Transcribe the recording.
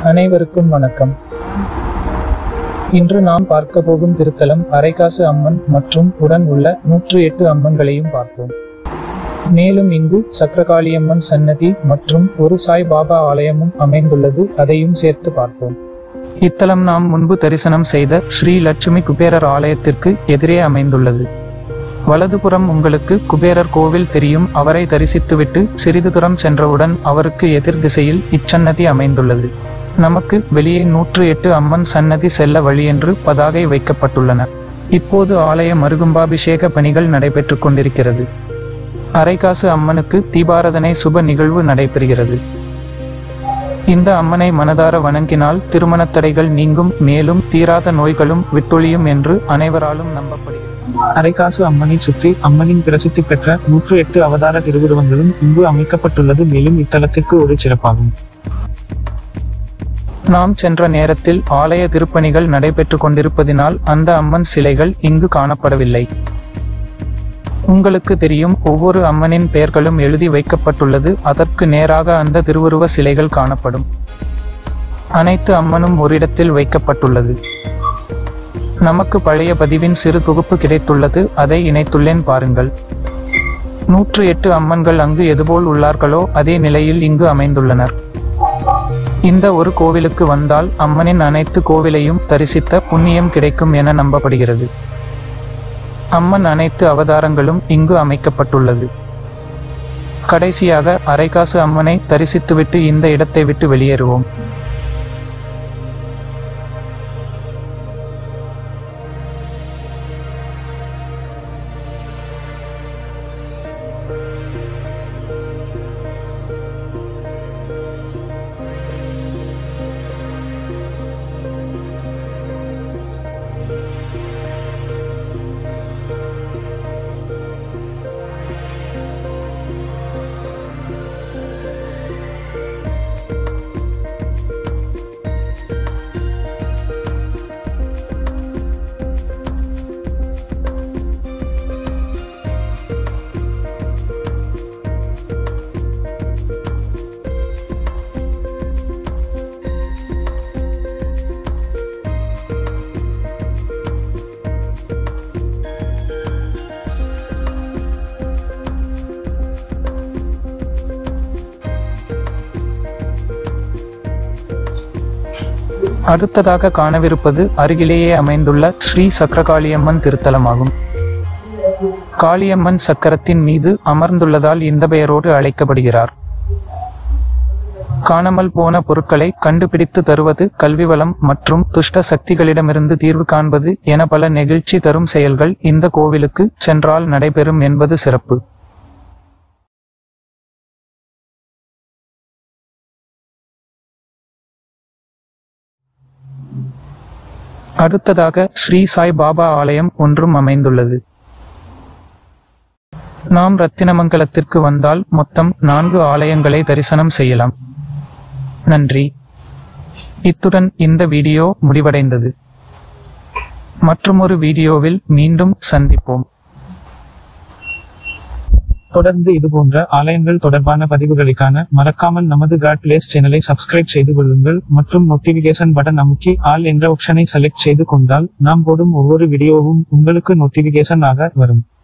அனைவருக்கும் வணக்கம் இன்று நாம் பார்க்க போகும் திருத்தலம் அரைக்காசு அம்மன் மற்றும் உடன் உள்ள நூற்று எட்டு அம்மன்களையும் பார்ப்போம் மேலும் இங்கு சக்கரகாளியம்மன் சன்னதி மற்றும் ஒரு சாய் பாபா ஆலயமும் அமைந்துள்ளது அதையும் சேர்த்து பார்ப்போம் இத்தலம் நாம் முன்பு தரிசனம் செய்த ஸ்ரீ லட்சுமி குபேரர் ஆலயத்திற்கு எதிரே அமைந்துள்ளது வலதுபுறம் உங்களுக்கு குபேரர் கோவில் தெரியும் அவரை தரிசித்துவிட்டு சிறிது தூரம் சென்றவுடன் அவருக்கு எதிர் திசையில் இச்சன்னதி அமைந்துள்ளது நமக்கு வெளியே நூற்று எட்டு அம்மன் சன்னதி செல்ல வழி என்று பதாகை வைக்கப்பட்டுள்ளன இப்போது ஆலய மருகும்பாபிஷேக பணிகள் நடைபெற்றுக் கொண்டிருக்கிறது அரைக்காசு அம்மனுக்கு தீபாரதனை சுப நிகழ்வு நடைபெறுகிறது இந்த அம்மனை மனதார வணங்கினால் திருமணத் தடைகள் நீங்கும் மேலும் தீராத நோய்களும் விட்டொழியும் என்று அனைவராலும் நம்பப்படுகிறது அரைக்காசு அம்மனை சுற்றி அம்மனின் பிரசித்தி பெற்ற நூற்று எட்டு அவதார திருவுருவங்களும் இங்கு அமைக்கப்பட்டுள்ளது மேலும் இத்தலத்திற்கு ஒரு சிறப்பாகும் நாம் சென்ற நேரத்தில் ஆலய திருப்பணிகள் நடைபெற்றுக் கொண்டிருப்பதினால் அந்த அம்மன் சிலைகள் இங்கு காணப்படவில்லை உங்களுக்கு தெரியும் ஒவ்வொரு அம்மனின் பெயர்களும் எழுதி வைக்கப்பட்டுள்ளது அதற்கு நேராக அந்த திருவுருவ சிலைகள் காணப்படும் அனைத்து அம்மனும் ஓரிடத்தில் வைக்கப்பட்டுள்ளது நமக்கு பழைய பதிவின் சிறு தொகுப்பு கிடைத்துள்ளது அதை இணைத்துள்ளேன் பாருங்கள் நூற்று எட்டு அம்மன்கள் அங்கு எதுபோல் உள்ளார்களோ அதே நிலையில் இங்கு அமைந்துள்ளனர் இந்த ஒரு கோவிலுக்கு வந்தால் அம்மனின் அனைத்து கோவிலையும் தரிசித்த புண்ணியம் கிடைக்கும் என நம்பப்படுகிறது அம்மன் அனைத்து அவதாரங்களும் இங்கு அமைக்கப்பட்டுள்ளது கடைசியாக அரைக்காசு அம்மனை தரிசித்துவிட்டு இந்த இடத்தை விட்டு வெளியேறுவோம் அடுத்ததாக காணவிருப்பது அருகிலேயே அமைந்துள்ள ஸ்ரீ சக்கரகாளியம்மன் திருத்தலமாகும் காளியம்மன் சக்கரத்தின் மீது அமர்ந்துள்ளதால் இந்த பெயரோடு அழைக்கப்படுகிறார் காணாமல் போன பொருட்களை கண்டுபிடித்து தருவது கல்வி வளம் மற்றும் துஷ்ட சக்திகளிடமிருந்து தீர்வு காண்பது என பல நெகிழ்ச்சி தரும் செயல்கள் இந்த கோவிலுக்கு சென்றால் நடைபெறும் என்பது சிறப்பு அடுத்ததாக ஸ்ரீ சாய் பாபா ஆலயம் ஒன்றும் அமைந்துள்ளது நாம் ரத்தினமங்கலத்திற்கு வந்தால் மொத்தம் நான்கு ஆலயங்களை தரிசனம் செய்யலாம் நன்றி இத்துடன் இந்த வீடியோ முடிவடைந்தது மற்றுமொரு வீடியோவில் மீண்டும் சந்திப்போம் தொடர்ந்து இதுபோன்ற ஆலயங்கள் தொடர்பான பதிவுகளுக்கான மறக்காமல் நமது காட் பிளேஸ் சேனலை சப்ஸ்கிரைப் செய்து கொள்ளுங்கள் மற்றும் நோட்டிபிகேஷன் பட்டன் அமுக்கி ஆல் என்ற ஆப்ஷனை செலக்ட் செய்து கொண்டால் நாம் போடும் ஒவ்வொரு வீடியோவும் உங்களுக்கு நோட்டிபிகேஷன் ஆக வரும்